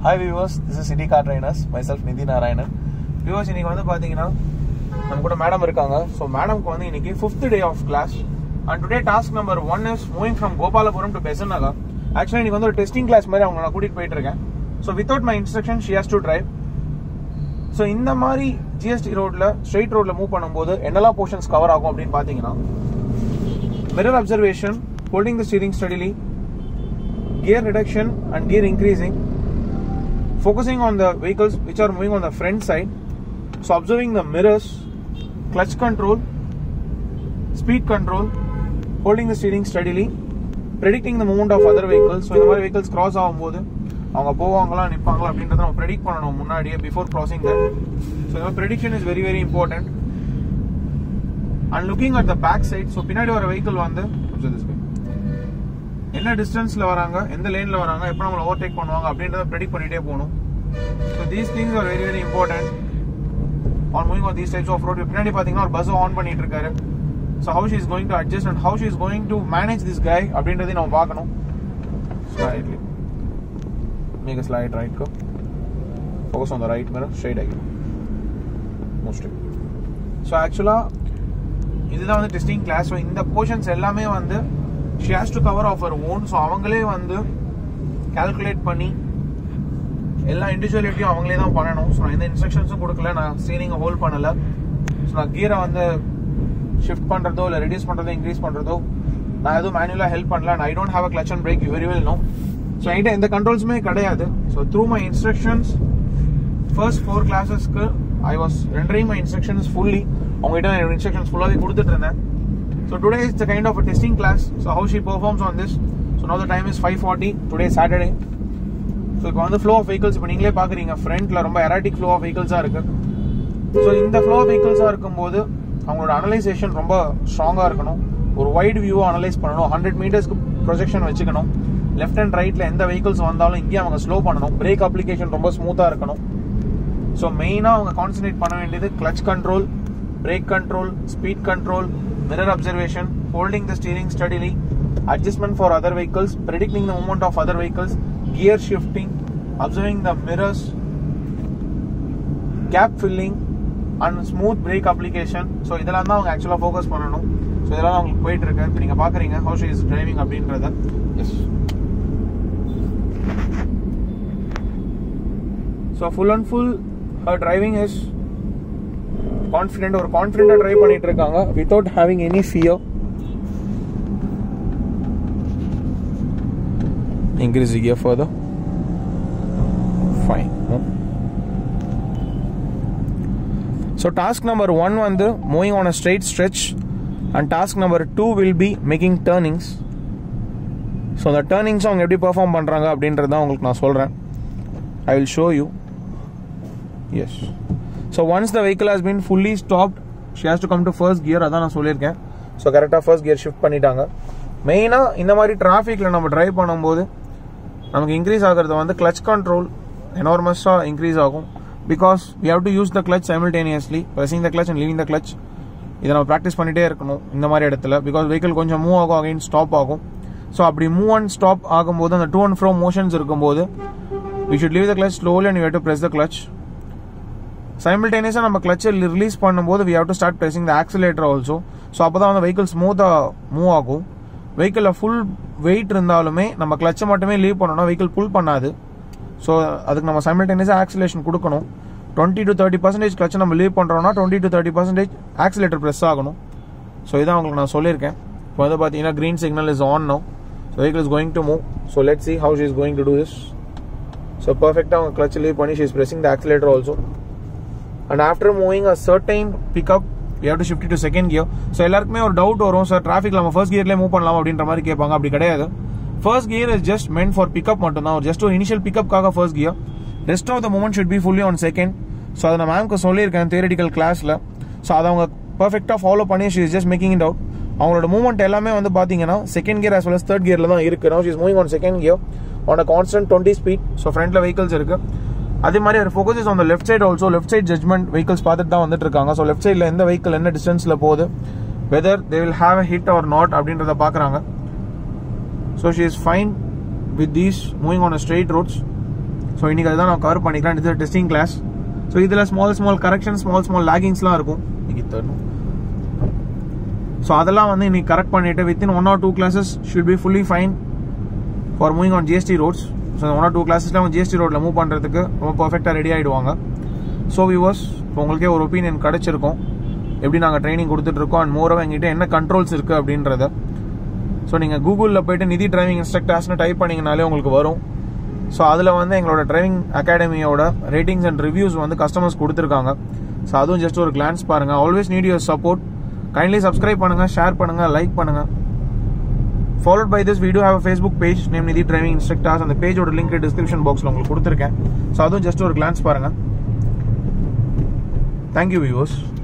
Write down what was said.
Hi viewers this is City Car Trainers myself Nidhi Narayanan viewers இன்னைக்கு வந்து பார்த்தீங்கன்னா நம்ம கூட மேடம் இருக்காங்க ஸோ மேடம்க்கு வந்து இன்னைக்கு fifth day of class and today task number one is moving from Gopalapuram to Besant Nagar ஆக்சுவலாக இன்னைக்கு வந்து ஒரு டெஸ்டிங் கிளாஸ் மாதிரி அவங்க நான் கூட்டிட்டு போயிட்டு இருக்கேன் so without my instruction she has to drive so இந்த மாதிரி ஜிஎஸ்டி ரோட்ல ஸ்ட்ரெயிட் ரோட்ல மூவ் பண்ணும்போது என்னெல்லாம் போர்ஷன்ஸ் கவர் ஆகும் அப்படின்னு பார்த்தீங்கன்னா mirror observation holding the steering steadily gear reduction and gear increasing focusing on the vehicles which are moving on the front side so observing the mirrors clutch control speed control holding the steering steadily predicting the movement of other vehicles so இந்த மாதிரி vehicles cross ஆகும்போது அவங்க போவாங்களா நிப்பாங்களா அப்படின்றத நம்ம predict பண்ணணும் முன்னாடியே before crossing that so இந்த prediction is very very important and looking at the back side so பின்னாடி வர வெஹிக்கிள் வந்து observe this way. என்ன டிஸ்டன்ஸ்ல வராங்க எந்த லேன்ல வராங்க எப்போ நம்மளை ஓவர்டேக் பண்ணுவாங்க அப்படின்றத ப்ரெடிக்ட் பண்ணிட்டே போகணும் so these things are very very important on moving on these types of road பின்னாடி பார்த்தீங்கன்னா ஒரு பஸ் ஆன் பண்ணிட்டு இருக்காரு so how she is going to adjust and how she is going to manage this கை அப்படின்றதையும் நம்ம பார்க்கணும் slightly make slight right go focus on the right மேலே ஸ்ட்ரைட் ஆகிடும் மோஸ்ட்லி ஸோ ஆக்சுவலாக இதுதான் வந்து டெஸ்டிங் கிளாஸ் ஸோ இந்த போர்ஷன்ஸ் எல்லாமே வந்து she has to cover of our own so அவங்களே வந்து கால்குலேட் பண்ணி எல்லா இண்டிவிஜுவலிட்டியும் அவங்களே தான் பண்ணணும் ஸோ நான் எந்த இன்ஸ்ட்ரக்ஷன்ஸும் கொடுக்கல நான் ஸ்டீரிங்கை ஹோல்ட் பண்ணல ஸோ நான் கீரை வந்து ஷிஃப்ட் பண்ணுறதோ இல்லை ரெடியூஸ் பண்ணுறதோ இன்க்ரீஸ் பண்ணுறதோ நான் எதுவும் மேனுவலாக ஹெல்ப் பண்ணல I don't have a clutch and brake very well no so என்கிட்ட எந்த கண்ட்ரோல்ஸுமே கிடையாது so through my instructions first four கிளாஸஸ்க்கு I was rendering my instructions fully அவங்ககிட்ட நான் இன்ஸ்ட்ரக்ஷன்ஸ் ஃபுல்லாகவே கொடுத்துட்டு இருந்தேன் so today is the kind of a testing class so how she performs on this so no the time is five forty today Saturday so இப்போ வந்து flow of vehicles இப்போ நீங்களே பார்க்குறீங்க ஃப்ரண்ட்ல ரொம்ப எராட்டிக் ஃப்ளோ ஆஃப் வெஹிக்கல்ஸாக இருக்கு so இந்த flow of வெஹிக்கல்ஸாக இருக்கும்போது அவங்களோட அனலைசேஷன் ரொம்ப ஸ்ட்ராங்காக இருக்கணும் ஒரு வைட் வியூவை அனலைஸ் பண்ணணும் ஹண்ட்ரட் மீட்டர்ஸ்க்கு ப்ரொஜெக்ஷன் வச்சுக்கணும் லெஃப்ட் அண்ட் ரைட்ல எந்த வெஹிக்கல்ஸ் வந்தாலும் இங்கேயே அவங்க ஸ்லோ பண்ணணும் பிரேக் அப்ளிகேஷன் ரொம்ப ஸ்மூத்தாக இருக்கணும் ஸோ மெயினாக அவங்க கான்சன்ட்ரேட் பண்ண வேண்டியது clutch control brake control speed control mirror observation, holding the steering steadily, adjustment for other vehicles, predicting the movement of other vehicles, gear shifting, observing the mirrors, gap filling, and smooth brake application. So இதெல்லாம் தான் அவங்க ஆக்சுவலாக focus பண்ணணும் so இதெல்லாம் தான் அவங்களுக்கு போயிட்டு இருக்கு இப்போ நீங்கள் பார்க்குறீங்க ஹவு ஷி இஸ் டிரைவிங் அப்படின்றத yes so full and full her driving is confident ஒரு கான்ஃபிடென்ட்டா ட்ரை பண்ணிட்டு இருக்காங்க without having any fear increase gear further fine so task number one வந்து moving on a straight stretch and task number two will be making turnings so அந்த turnings அவங்க எப்படி perform பண்ணுறாங்க அப்படின்றத உங்களுக்கு நான் சொல்கிறேன் I will show you yes so once the vehicle has been fully stopped she has to come to first gear அதான் நான் சொல்லியிருக்கேன் ஸோ கரெக்டாக ஃபர்ஸ்ட் கியர் ஷிஃப்ட் பண்ணிட்டாங்க மெயினாக இந்த மாதிரி டிராஃபிக்கில் நம்ம ட்ரைவ் பண்ணும்போது நமக்கு இன்க்ரீஸ் ஆகிறது வந்து கிளச் கண்ட்ரோல் எனார்மஸாக இன்க்ரீஸ் ஆகும் because we have to use the clutch simultaneously pressing the clutch and leaving the clutch இதை நம்ம ப்ராக்டிஸ் பண்ணிட்டே இருக்கணும் இந்த மாதிரி இடத்துல பிகாஸ் வெஹிக்கிள் கொஞ்சம் மூவ் ஆகும் அகைன் ஸ்டாப் ஆகும் ஸோ அப்படி மூவ் அண்ட் ஸ்டாப் ஆகும்போது அந்த டூ அண்ட் ஃப்ரோ மோஷன்ஸ் இருக்கும்போது we should leave the clutch slowly and you have to press the clutch சைமில்டேனியஸாக நம்ம கிளச்சை ரிலீஸ் பண்ணும்போது we have to start pressing the accelerator also so அப்போ தான் வந்து வெஹிக்கிள் ஸ்மூத்தாக மூவ் ஆகும் வெஹிக்கிளில் ஃபுல் வெயிட் இருந்தாலுமே நம்ம கிளச்சை மட்டுமே லீவ் பண்ணோம்னா வெஹிக்கிள் புல் பண்ணாது ஸோ அதுக்கு நம்ம சைமில்டேனியஸாக ஆக்சிலேஷன் கொடுக்கணும் டுவெண்ட்டி டு தேர்ட்டி பர்சன்டேஜ் கிளச்சை நம்ம லீவ் பண்ணுறோம்னா twenty to thirty percentage accelerator press ஆகணும் ஸோ இதான் உங்களுக்கு நான் சொல்லியிருக்கேன் இப்போ வந்து பார்த்தீங்கன்னா green signal is on no so vehicle is going to move so let see how she is going to do this so பர்ஃபெக்டாக அவங்க கிளச் லீவ் பண்ணி she is pressing the accelerator also and after moving a certain pickup you have to shift to second gear so எல்லாருக்குமே ஒரு doubt வரும் sir டிராஃபிக்ல நம்ம first கியர்லேயே move பண்ணலாம் அப்படின்ற மாதிரி கேட்பாங்க அப்படி கிடையாது first gear is just meant for pickup மட்டும் தான் ஜஸ்ட் ஒரு இனிஷியல் பிக்கப்காக first gear rest of the moment should be fully on second so அதை நான் மேம்க்கு சொல்லியிருக்கேன் தியரட்டிக்கல் கிளாஸில் ஸோ அதை அவங்க பர்ஃபெக்டாக ஃபாலோ பண்ணி she is just making it out அவங்களோட மூவ்மெண்ட் எல்லாமே வந்து பார்த்தீங்கன்னா second gear as well as third கியரில் தான் இருக்கு no is moving on second gear on a constant twenty speed so ஃப்ரண்ட்ல வெஹிக்கல்ஸ் இருக்கு அதே மாதிரி our focus on the left side also left side judgement vehicles பார்த்துட்டு தான் வந்துட்டு இருக்காங்க ஸோ லெஃப்ட் சைடில் எந்த வெஹிக்கல் என்ன டிஸ்டன்ஸில் போகுது whether they will have a hit or not அப்படின்றத பார்க்குறாங்க so she is fine with these moving on a straight roads so இன்றைக்கி அதுதான் நான் கவர் பண்ணிக்கிறேன் இது டெஸ்டிங் கிளாஸ் ஸோ இதில் small small correction small small லேகிங்ஸ்லாம் இருக்கும் இன்னைக்கு தரணும் ஸோ அதெல்லாம் வந்து இன்னைக்கு கரெக்ட் பண்ணிட்டு within one or two classes should be fully fine for moving on GST roads so one or two கிளாஸஸ்ல அவங்க ஜிஎஸ்டி ரோட்டில் மூவ் பண்ணுறதுக்கு ரொம்ப பர்ஃபெக்டாக ரெடி ஆகிடுவாங்க ஸோ வியூவர்ஸ் இப்போ உங்களுக்கே ஒரு ஒப்பீனியன் கிடச்சிருக்கும் எப்படி நாங்கள் ட்ரைனிங் கொடுத்துட்ருக்கோம் அண்ட் மோரவ் எங்கிட்ட என்ன கண்ட்ரோல்ஸ் இருக்குது அப்படின்றத ஸோ நீங்கள் கூகுளில் போயிட்டு நிதி டிரைவிங் இன்ஸ்ட்ரக்டர்ஸ்னு டைப் பண்ணிங்கனாலே உங்களுக்கு வரும் ஸோ அதில் வந்து எங்களோட டிரைவிங் அகாடமியோட ரேட்டிங்ஸ் அண்ட் ரிவ்யூஸ் வந்து கஸ்டமர்ஸ் கொடுத்துருக்காங்க ஸோ அதுவும் ஜஸ்ட் ஒரு கிளான்ஸ் பாருங்கள் always need your support kindly subscribe பண்ணுங்கள் ஷேர் பண்ணுங்கள் லைக் பண்ணுங்கள் followed by this video have Facebook page name Nidhi driving instructors அந்த பேஜோட லிங்க் டிஸ்கிரிப்ஷன் பாக்ஸில் உங்களுக்கு கொடுத்துருக்கேன் ஸோ அதுவும் ஜஸ்ட் ஒரு கிளான்ஸ் பாருங்கள் தேங்க்யூ வியூவர்ஸ்